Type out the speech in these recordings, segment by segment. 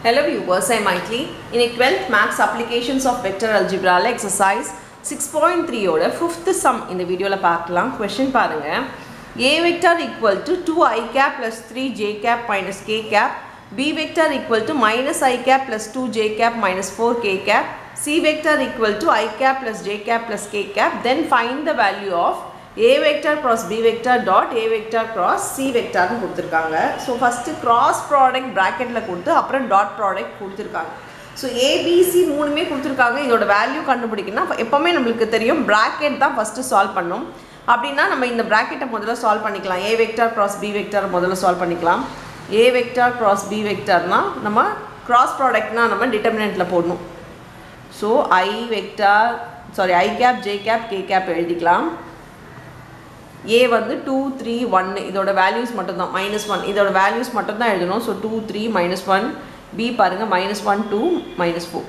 Hello viewers, I am Maitli. In a 12th Max Applications of Vector Algebra exercise 6.3 ஓட 5th sum இந்த வீடியோவில் பார்க்கலாம் question பாருங்க a vector equal to 2 i cap plus 3 j cap minus k cap b vector equal to minus i cap plus 2 j cap minus 4 k cap c vector equal to i cap plus j cap plus k cap then find the value of a vector cross b vector dot a vector cross c vectorனு கொடுத்துருக்காங்க so first cross product ப்ராக்கெட்டில் கொடுத்து அப்புறம் dot product கொடுத்துருக்காங்க so ABC மூணுமே கொடுத்துருக்காங்க இதோட value கண்டுபிடிக்கணும்னா எப்போவுமே நம்மளுக்கு தெரியும் ப்ராக்கெட் தான் ஃபஸ்ட்டு சால்வ் பண்ணும் அப்படின்னா நம்ம இந்த ப்ராக்கெட்டை முதல்ல சால்வ் பண்ணிக்கலாம் A vector cross B vector முதல்ல சால்வ் பண்ணிக்கலாம் ஏ வெக்டார் cross பி வெக்டார்னா நம்ம cross ப்ராடக்ட்னா நம்ம டிட்டர்மினண்ட்டில் போடணும் so I vector sorry I cap J cap K cap எழுதிக்கலாம் ஏ வந்து டூ த்ரீ ஒன்று இதோட வேல்யூஸ் மட்டும்தான் மைனஸ் ஒன் இதோட வேல்யூஸ் மட்டும்தான் எழுதணும் so two three minus one B பாருங்கள் minus one two minus four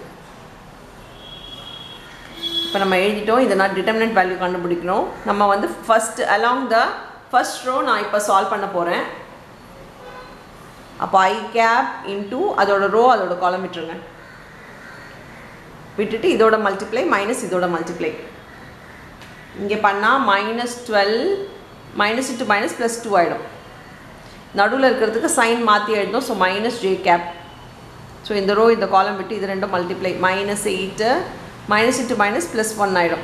இப்போ நம்ம எழுதிட்டோம் இதை நான் டிட்டர்மினன்ட் வேல்யூ கண்டுபிடிக்கணும் நம்ம வந்து first along the first row நான் இப்போ சால்வ் பண்ண போகிறேன் அப்போ ஐ கேப் இன்டூ அதோட ரோ அதோட காலம் விட்டுருங்க விட்டுட்டு இதோட மல்டிப்ளை மைனஸ் இதோட மல்டிப்ளை இங்கே பண்ணால் minus twelve minus into minus plus two ஆகிடும் நடுவில் இருக்கிறதுக்கு சைன் மாற்றி எழுதணும் so minus J cap so இந்த ரோ இந்த காலம் விட்டு இது ரெண்டும் multiply minus eight minus into minus plus one ஆகிடும்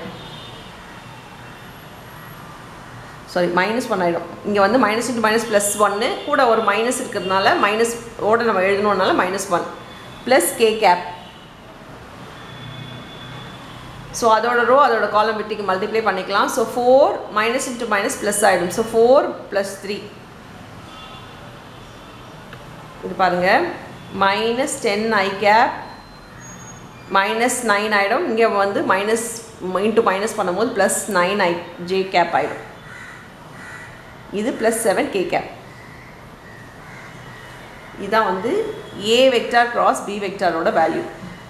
சாரி மைனஸ் ஒன் ஆகிடும் இங்கே வந்து மைனஸ் இன்ட்டு மைனஸ் ப்ளஸ் ஒன்று கூட ஒரு மைனஸ் இருக்கிறதுனால மைனஸ் ஓட நம்ம எழுதணுன்னால minus one plus K cap so அதோட ரோ அதோட காலம் விட்டுக்கு மல்டிப்ளை பண்ணிக்கலாம் so four minus into minus plus ஆகிடும் ஸோ ஃபோர் ப்ளஸ் த்ரீ இது பாருங்கள் minus ten I cap minus nine ஆகிடும் இங்கே வந்து மைனஸ் இன்ட்டு மைனஸ் பண்ணும்போது plus nine I J cap ஆகிடும் இது ப்ளஸ் செவன் கே கேப் இதுதான் வந்து ஏ வெக்டார் க்ராஸ் பி வெக்டாரோட வேல்யூ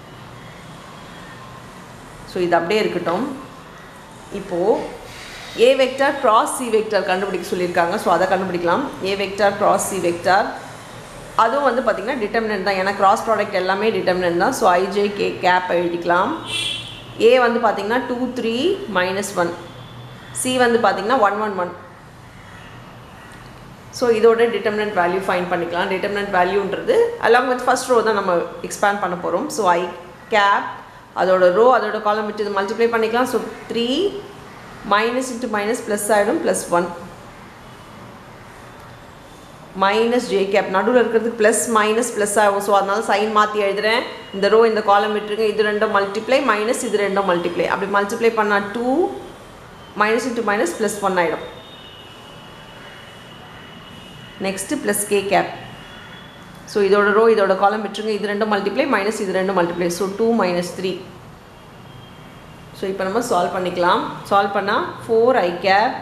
ஸோ இது அப்படியே இருக்கட்டும் இப்போது A vector cross C vector கண்டுபிடிக்க சொல்லியிருக்காங்க ஸோ அதை கண்டுபிடிக்கலாம் A vector cross C vector அதுவும் வந்து பார்த்திங்கன்னா டிட்டர்மினன்ட் தான் ஏன்னா கிராஸ் ப்ராடக்ட் எல்லாமே டிட்டர்மினன்ட் தான் ஸோ ஐஜே கே கேப் எழுதிக்கலாம் ஏ வந்து பார்த்திங்கன்னா two three minus one C வந்து பார்த்திங்கன்னா ஒன் ஒன் ஒன் ஸோ இதோட டிட்டர்மினன்ட் வேல்யூ ஃபைன் பண்ணிக்கலாம் டிட்டர்மினன்ட் வேல்யூன்றது அலாங் வித் ஃபஸ்ட் ரோ தான் நம்ம எக்ஸ்பேண்ட் பண்ண போகிறோம் ஸோ ஐ கேப் அதோட ரோ அதோட காலம் விட்டு இது மல்டிப்ளை பண்ணிக்கலாம் so three minus into minus plus ஆகிடும் plus one minus J cap நடுவில் இருக்கிறதுக்கு ப்ளஸ் மைனஸ் ப்ளஸ் ஆகும் ஸோ அதனால சைன் மாற்றி எழுதுகிறேன் இந்த ரோ இந்த காலம் விட்டுருங்க இது ரெண்டும் மல்டிப்ளை மைனஸ் இது ரெண்டும் மல்டிப்ளை அப்படி மல்டிப்ளை பண்ணால் two minus into minus plus one ஆகிடும் next plus K cap so இதோட ரோ இதோட காலம் விட்டுருங்க இது ரெண்டும் மல்டிப்ளை மைனஸ் இது ரெண்டும் multiply so two minus three so இப்போ நம்ம சால்வ் பண்ணிக்கலாம் சால்வ் பண்ணால் ஃபோர் ஐ கேப்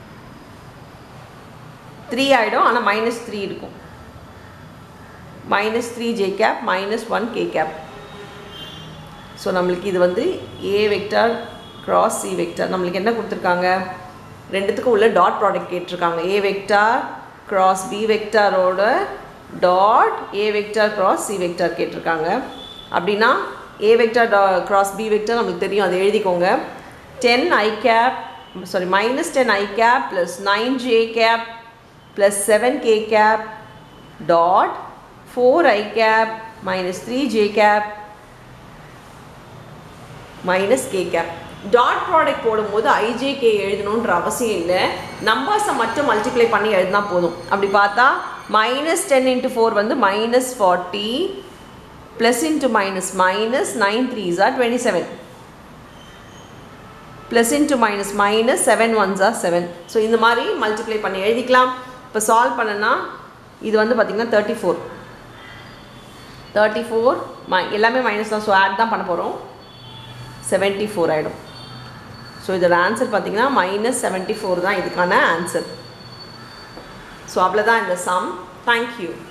த்ரீ ஆகிடும் ஆனால் மைனஸ் த்ரீ இருக்கும் minus three J cap minus one K cap so நம்மளுக்கு இது வந்து A vector cross C vector நம்மளுக்கு என்ன கொடுத்துருக்காங்க ரெண்டுத்துக்கும் உள்ள டாட் ப்ராடக்ட் கேட்டிருக்காங்க ஏ வெக்டார் க்ராஸ் பி வெக்டாரோட dot A vector cross C vector கேட்டிருக்காங்க அப்படின்னா A vector dot cross B vector நம்மளுக்கு தெரியும் அதை எழுதிக்கோங்க ten I cap sorry minus ten I cap plus nine J cap plus seven K cap dot four I cap minus three J cap minus K cap dot product போடும்போது I J K எழுதணுன்ற அவசியம் இல்லை நம்பர்ஸை மட்டும் மல்டிப்ளை பண்ணி எழுதினா போதும் அப்படி பார்த்தா மைனஸ் டென் இன்ட்டு ஃபோர் வந்து minus forty plus into minus minus nine த்ரீஸா twenty seven plus into minus minus seven ஒன்ஸா செவன் ஸோ இந்த மாதிரி மல்டிப்ளை பண்ணி எழுதிக்கலாம் இப்போ சால்வ் பண்ணனா இது வந்து பார்த்திங்கன்னா தேர்ட்டி ஃபோர் தேர்ட்டி ஃபோர் மை எல்லாமே மைனஸ் தான் ஸோ ஆட் தான் பண்ண போகிறோம் செவன்ட்டி ஃபோர் ஆகிடும் ஸோ இதோட ஆன்சர் பார்த்திங்கன்னா மைனஸ் செவன்ட்டி ஃபோர் தான் இதுக்கான ஆன்சர் ஸோ அவ்வளோதான் இந்த சம் தேங்க்யூ